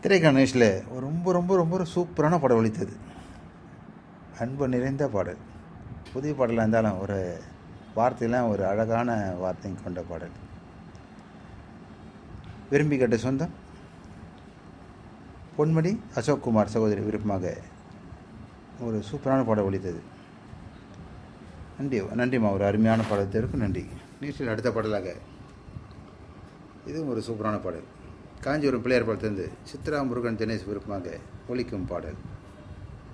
திரைக்கணேஷில் ஒரு ரொம்ப ரொம்ப ரொம்ப ஒரு சூப்பரான படம் ஒழித்தது அன்பு நிறைந்த பாடல் புதிய பாடலாக இருந்தாலும் ஒரு வார்த்தையெல்லாம் ஒரு அழகான வார்த்தை கொண்ட பாடல் விரும்பி கேட்ட சொந்தம் பொன்மடி அசோக் குமார் சகோதரி விருப்பமாக ஒரு சூப்பரான பாடல் ஒழித்தது நன்றி நன்றிம்மா ஒரு அருமையான பாடத்திற்கு நன்றி நிகழ்ச்சியில் அடுத்த பாடலாக இதுவும் ஒரு சூப்பரான பாடல் காஞ்சிபுரம் பிள்ளையார் பாடத்திலிருந்து சித்ரா முருகன் தினேஷ் விருப்பமாக ஒலிக்கும் பாடல்